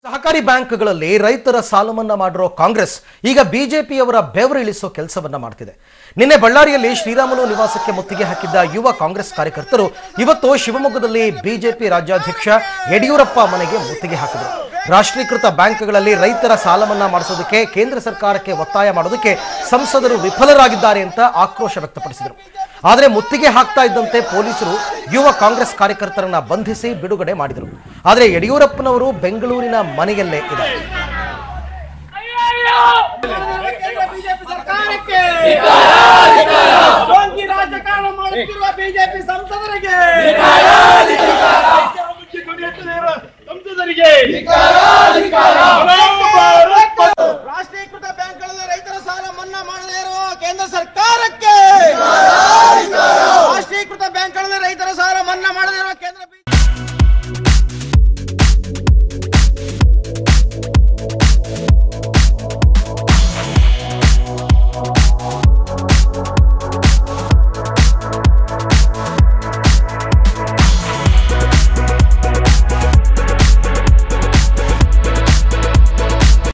ಸಹಕಾರಿ ಬ್ಯಾಂಕ್ಗಳಲ್ಲಿ ರೈತರ ಸಾಲ ಮನ್ನಾ ಮಾಡಿರೋ ಕಾಂಗ್ರೆಸ್ ಈಗ ಬಿಜೆಪಿಯವರ ಬೆವರು ಇಳಿಸೋ ಕೆಲಸವನ್ನ ಮಾಡ್ತಿದೆ ನಿನ್ನೆ ಬಳ್ಳಾರಿಯಲ್ಲಿ ಶ್ರೀರಾಮುಲು ನಿವಾಸಕ್ಕೆ ಮುತ್ತಿಗೆ ಹಾಕಿದ್ದ ಯುವ ಕಾಂಗ್ರೆಸ್ ಕಾರ್ಯಕರ್ತರು ಇವತ್ತು ಶಿವಮೊಗ್ಗದಲ್ಲಿ ಬಿಜೆಪಿ ರಾಜ್ಯಾಧ್ಯಕ್ಷ ಯಡಿಯೂರಪ್ಪ ಮನೆಗೆ ಮುತ್ತಿಗೆ ಹಾಕಿದರು ರಾಷ್ಟ್ರೀಕೃತ ಬ್ಯಾಂಕ್ಗಳಲ್ಲಿ ರೈತರ ಸಾಲ ಮನ್ನಾ ಮಾಡಿಸೋದಕ್ಕೆ ಕೇಂದ್ರ ಸರ್ಕಾರಕ್ಕೆ ಒತ್ತಾಯ ಮಾಡೋದಕ್ಕೆ ಸಂಸದರು ವಿಫಲರಾಗಿದ್ದಾರೆ ಅಂತ ಆಕ್ರೋಶ ವ್ಯಕ್ತಪಡಿಸಿದರು ಆದರೆ ಮುತ್ತಿಗೆ ಹಾಕ್ತಾ ಇದ್ದಂತೆ ಪೊಲೀಸರು ಯುವ ಕಾಂಗ್ರೆಸ್ ಕಾರ್ಯಕರ್ತರನ್ನ ಬಂಧಿಸಿ ಬಿಡುಗಡೆ ಮಾಡಿದರು ಆದರೆ ಯಡಿಯೂರಪ್ಪನವರು ಬೆಂಗಳೂರಿನ ಮನೆಯಲ್ಲೇ ಇದ್ದಾರೆ ಬಿಜೆಪಿ ಸರ್ಕಾರಕ್ಕೆ ಸೋಂಕಿ ರಾಜಕಾರಣ ಮಾಡುತ್ತಿರುವ ಬಿಜೆಪಿ ಸಂಸದರಿಗೆ ಮುಖ್ಯ ದುಡಿಯುತ್ತಿರುವ ಸಂಸದರಿಗೆ